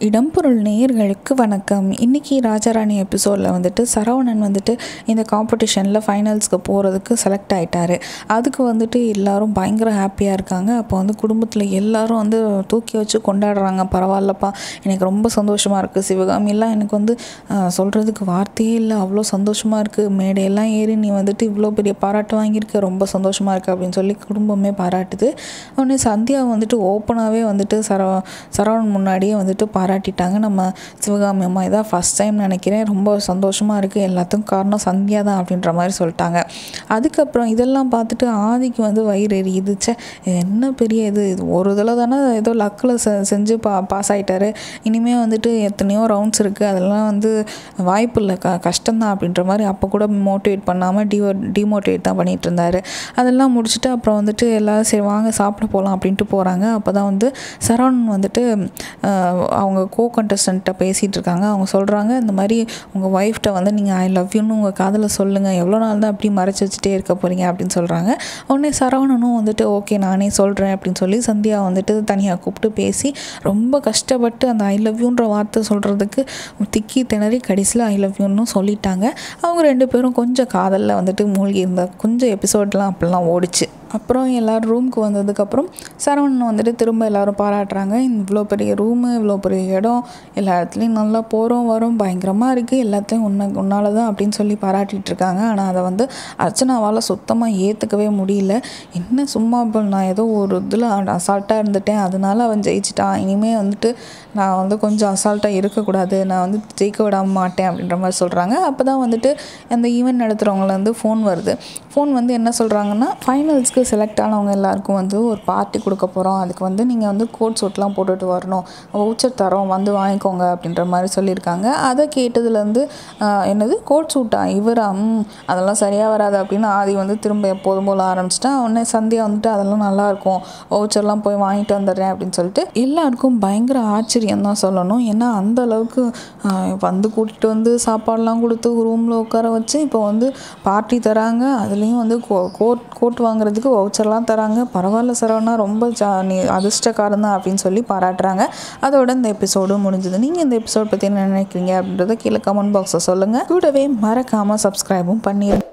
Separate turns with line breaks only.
இடம்பொருள் நேயர்களுக்கு வணக்கம் இன்றைக்கி ராஜாராணி எபிசோடில் வந்துட்டு சரவணன் வந்துட்டு இந்த காம்படிஷனில் ஃபைனல்ஸ்க்கு போகிறதுக்கு செலக்ட் ஆகிட்டாரு அதுக்கு வந்துட்டு எல்லாரும் பயங்கர ஹாப்பியாக இருக்காங்க அப்போ வந்து குடும்பத்தில் எல்லாரும் வந்து தூக்கி வச்சு கொண்டாடுறாங்க பரவாயில்லப்பா எனக்கு ரொம்ப சந்தோஷமாக இருக்குது சிவகாமியெல்லாம் எனக்கு வந்து சொல்கிறதுக்கு வார்த்தையே இல்லை அவ்வளோ சந்தோஷமாக இருக்குது மேடையெல்லாம் ஏறி நீ வந்துட்டு இவ்வளோ பெரிய பாராட்டு வாங்கியிருக்க ரொம்ப சந்தோஷமாக இருக்குது அப்படின்னு சொல்லி குடும்பமே பாராட்டுது உடனே சந்தியா வந்துட்டு ஓப்பனாகவே வந்துட்டு சரவ சரவணன் முன்னாடியே வந்துட்டு பாராட்டிட்டாங்க நம்ம சிவகாமி அம்மா இதான் ஃபஸ்ட் டைம் நினைக்கிறேன் ரொம்ப சந்தோஷமாக இருக்குது எல்லாத்துக்கும் காரணம் சந்தியா தான் அப்படின்ற மாதிரி சொல்லிட்டாங்க அதுக்கப்புறம் இதெல்லாம் பார்த்துட்டு ஆதிக்கு வந்து வயிறு எரியுது ச்சே இது என்ன பெரிய இது இது ஒரு தடவை தானே ஏதோ லக்கில் செ செஞ்சு பா பாஸ் ஆகிட்டாரு இனிமேல் வந்துட்டு எத்தனையோ ரவுண்ட்ஸ் இருக்குது அதெல்லாம் வந்து வாய்ப்பு இல்லை க கஷ்டம்தான் அப்படின்ற மாதிரி அப்போ கூட மோட்டிவேட் பண்ணாமல் டிவோ டிமோட்டிவேட் தான் பண்ணிகிட்டு இருந்தார் அதெல்லாம் முடிச்சுட்டு அப்புறம் வந்துட்டு எல்லோரும் சரி வாங்க சாப்பிட போகலாம் அப்படின்ட்டு போகிறாங்க அப்போ தான் வந்து சரவணன் வந்துட்டு ஆஹ், அவங்க கோ கண்டஸ்டண்ட்டை பேசிகிட்டு இருக்காங்க அவங்க சொல்கிறாங்க இந்த மாதிரி உங்கள் ஒய்ஃப்ட்ட வந்து நீங்கள் ஐ லவ் யூன்னு உங்கள் காதில் சொல்லுங்கள் எவ்வளோ நாள் தான் அப்படி மறைச்சி வச்சுட்டே இருக்க போகிறீங்க அப்படின்னு சொல்கிறாங்க உடனே சரவணனும் வந்துட்டு ஓகே நானே சொல்கிறேன் அப்படின்னு சொல்லி சந்தியா வந்துட்டு தனியாக கூப்பிட்டு பேசி ரொம்ப கஷ்டப்பட்டு அந்த ஐ லவ் யூன்ற வார்த்தை சொல்கிறதுக்கு திக்கி திணறி கடைசியில் ஐ லவ் யூன்னு சொல்லிட்டாங்க அவங்க ரெண்டு பேரும் கொஞ்சம் காதலில் வந்துட்டு மூழ்கி இருந்த கொஞ்சம் எபிசோட்லாம் அப்படிலாம் ஓடிச்சு அப்புறம் எல்லோரும் ரூமுக்கு வந்ததுக்கப்புறம் சரவணன் வந்துட்டு திரும்ப எல்லாரும் பாராட்டுறாங்க இவ்வளோ பெரிய ரூமு இவ்வளோ பெரிய இடம் எல்லா இடத்துலையும் நல்லா போகிறோம் வரோம் பயங்கரமாக இருக்குது எல்லாத்தையும் உன்ன உன்னால தான் அப்படின்னு சொல்லி பாராட்டிட்டு இருக்காங்க ஆனால் அதை வந்து அர்ச்சனாவால் சுத்தமாக ஏற்றுக்கவே முடியல என்ன சும்மா இப்போ நான் ஏதோ ஒரு இதில் அசால்ட்டாக இருந்துட்டேன் அதனால அவன் ஜெயிச்சிட்டான் இனிமேல் வந்துட்டு நான் வந்து கொஞ்சம் அசால்ட்டாக இருக்கக்கூடாது நான் வந்து ஜெயிக்க விடாம மாட்டேன் அப்படின்ற மாதிரி சொல்கிறாங்க அப்போ தான் வந்துட்டு அந்த ஈவெண்ட் நடத்துகிறவங்கள வந்து ஃபோன் வருது ஃபோன் வந்து என்ன சொல்கிறாங்கன்னா ஃபைனல்ஸ்க்கு செலக்ட் ஆனவங்க எல்லாருக்கும் வந்து ஒரு பார்ட்டி கொடுக்க போகிறோம் அதுக்கு வந்து நீங்கள் வந்து கோட் சூட்லாம் போட்டுட்டு வரணும் வவுச்சர் தரோம் வந்து வாங்கிக்கோங்க அப்படின்ற மாதிரி சொல்லியிருக்காங்க அதை கேட்டதுலேருந்து ஆஹ், என்னது கோட் சூட்டா இவரா ம் அதெல்லாம் சரியாக வராது அப்படின்னு ஆதி வந்து திரும்ப எப்போதும் போல ஆரம்பிச்சிட்டா உடனே சந்தியா வந்துட்டு அதெல்லாம் நல்லாயிருக்கும் வவுச்சர்லாம் போய் வாங்கிட்டு வந்துடுறேன் அப்படின்னு சொல்லிட்டு எல்லாருக்கும் பயங்கர ஆச்சரியம் தான் சொல்லணும் ஏன்னா அந்த அளவுக்கு ஆஹ், வந்து கூட்டிகிட்டு வந்து சாப்பாடெலாம் கொடுத்து ரூமில் உட்கார வச்சு இப்போ வந்து பார்ட்டி தராங்க அதுலேயும் வந்து கோ கோட் கோட் வாங்குறதுக்கு வவுச்சர்லாம் தராங்க பரவாயில்ல சரவணா ரொம்ப ஜா நீ அதிர்ஷ்டக்காரன் தான் அப்படின்னு சொல்லி பாராட்டுறாங்க அதோட இந்த எபிசோடு முடிஞ்சது நீங்கள் இந்த எபிசோட் பற்றி என்ன நினைக்கிறீங்க அப்படின்றத கீழே கமெண்ட் பாக்ஸில் சொல்லுங்கள் கூடவே மறக்காமல் சப்ஸ்கிரைபும் பண்ணிடுங்க